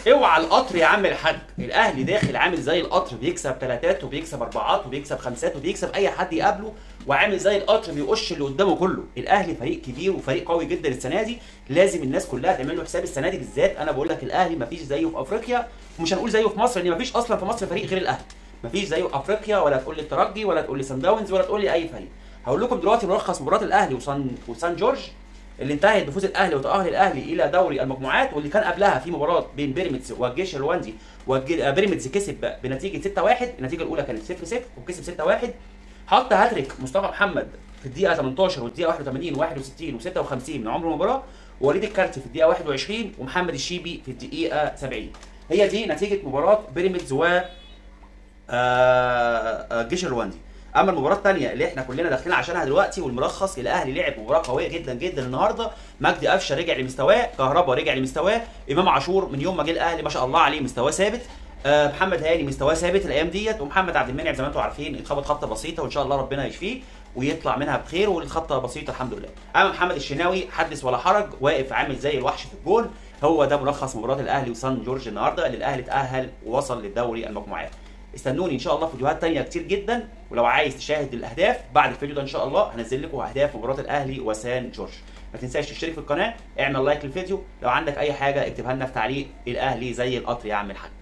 اوعى القطر يا عم الحاج الاهلي داخل عامل زي القطر بيكسب ثلاثات وبيكسب اربعات وبيكسب خمسات وبيكسب اي حد يقابله وعامل زي القطر بيقش اللي قدامه كله الاهلي فريق كبير وفريق قوي جدا السنه دي لازم الناس كلها تعمل له حساب السنه دي بالذات انا بقول لك الاهلي مفيش زيه في افريقيا ومش هنقول زيه في مصر لان مفيش اصلا في مصر فريق غير الاهلي مفيش زيه في افريقيا ولا تقول لي الترجي ولا تقول لي سان داونز ولا تقول لي اي فريق هقول لكم دلوقتي ملخص مباراه الاهلي وسان وسان جورج اللي انتهت بفوز الاهلي وتاهل الاهلي الى دوري المجموعات واللي كان قبلها في مباراه بين بيراميدز والجيش الرواندي وبيراميدز كسب بنتيجه 6-1 النتيجه الاولى كانت 0-0 وكسب 6-1 حط هاتريك مصطفى محمد في الدقيقه 18 والدقيقه 81 61 و56 من عمر المباراه ووليد الكارتي في الدقيقه 21 ومحمد الشيبي في الدقيقه 70 هي دي نتيجه مباراه بيراميدز و الجيش الرواندي اما المباراه الثانيه اللي احنا كلنا داخلين عشانها دلوقتي والملخص الاهلي لعب مباراه قويه جدا جدا النهارده مجدي قفشه رجع لمستواه كهربا رجع لمستواه امام عاشور من يوم ما جه الاهلي ما شاء الله عليه مستواه ثابت آه محمد هاني مستواه ثابت الايام ديت ومحمد عبد المنعم زي ما انتم عارفين اتخبط خبطه بسيطه وان شاء الله ربنا يشفيه ويطلع منها بخير والخطه بسيطه الحمد لله اما محمد الشناوي حدث ولا حرج واقف عامل زي الوحش في الجول هو ده ملخص مباراه الاهلي وسان جورج النهارده اللي الاهلي اتاهل ووصل للدوري المجموعات استنوني ان شاء الله فيديوهات تانية كتير جدا ولو عايز تشاهد الاهداف بعد الفيديو ده ان شاء الله هنزل لكم اهداف مباراه الاهلي وسان جورج ما تنساش تشترك في القناه اعمل لايك للفيديو لو عندك اي حاجه اكتبها لنا في تعليق الاهلي زي القطر يا عم الحاج